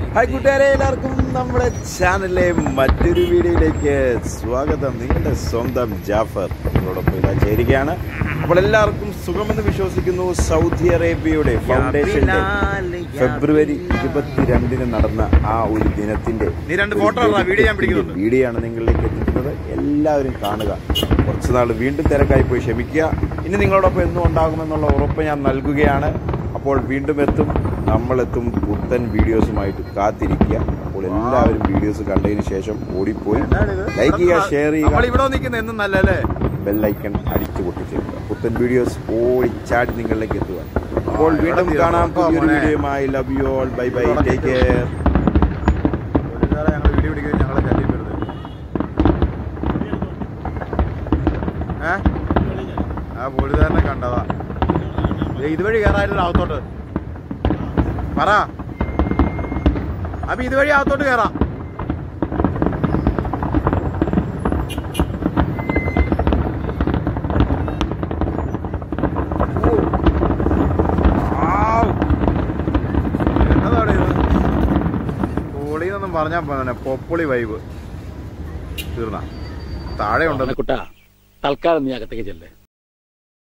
Hi കൂട്ടുകാരെ എല്ലാവർക്കും നമ്മുടെ ചാനലിലെ മറ്റൊരു വീഡിയോയിലേക്ക് സ്വാഗതം നിങ്ങളുടെ സ്വന്തം ജാഫർ നിങ്ങളോടൊപ്പം ഇതാ ചേരുകയാണ് അപ്പോൾ എല്ലാവർക്കും സുഖമെന്ന് വിശ്വസിക്കുന്നു സൗദി അറേബ്യയുടെ ഫൗണ്ടേഷന്റെ ഫെബ്രുവരി ഇരുപത്തിരണ്ടിന് നടന്ന ആ ഒരു ദിനത്തിന്റെ നീ രണ്ട് photo ഇടടാ, video ഞാൻ പിടിക്കുന്നുണ്ട്. വീഡിയോ ആണ് നിങ്ങളിലേക്ക് എത്തിക്കുന്നത് എല്ലാവരും കാണുക കുറച്ച് നാൾ വീണ്ടും തിരക്കായി പോയി ക്ഷമിക്കുക ഇനി നിങ്ങളോടൊപ്പം എന്നും ഉണ്ടാകുമെന്നുള്ള ഉറപ്പ് ഞാൻ നൽകുകയാണ് അപ്പോൾ വീണ്ടും എത്തും നമ്മളെത്തും പുത്തൻ വീഡിയോസുമായിട്ട് കാത്തിരിക്കുക അപ്പോൾ എല്ലാവരും വീഡിയോസ് കണ്ടതിന് ശേഷം ഓടിപ്പോയി ലൈക്ക് ചെയ്യുക ഷെയർ നമ്മൾ ചെയ്യുക ഇവിടെ നിൽക്കുന്ന എന്നും നല്ലല്ലേ ബെല്ലൈക്കൺ അടിച്ചു പൊട്ടിച്ചേക്കുക പുത്തൻ വീഡിയോസ് ഓടിച്ചാടി നിങ്ങളിലേക്ക് എത്തുക അപ്പോൾ ആ, വീണ്ടും ഇവിടെ കാണാം തീർക്കാം പുതിയൊരു മോനെ. വീഡിയോയുമായി love you all bye bye ഇവിടെ ടേക്ക് കെയർ ഞങ്ങൾ വീഡിയോ പിടിക്കുന്നത് ഞങ്ങളെ ശല്യം വരുന്നത് ഏ ആ പോലീസുകാരനെ കണ്ടതാ ദേ ഇതുവഴി കയറായിരുന്നു അകത്തോട്ട് പറ അപ്പൊ ഇതുവഴി അകത്തോട്ട് കയറാം എന്നതാണ് ഇത് പൊളിന്നൊന്നും പറഞ്ഞാ പോന്നെ പൊപ്പൊളി വൈബ് തീർന്ന താഴെ ഉണ്ടല്ലോ കുട്ട തൽക്കാലം നീ അകത്തേക്ക് ചെല്ലേ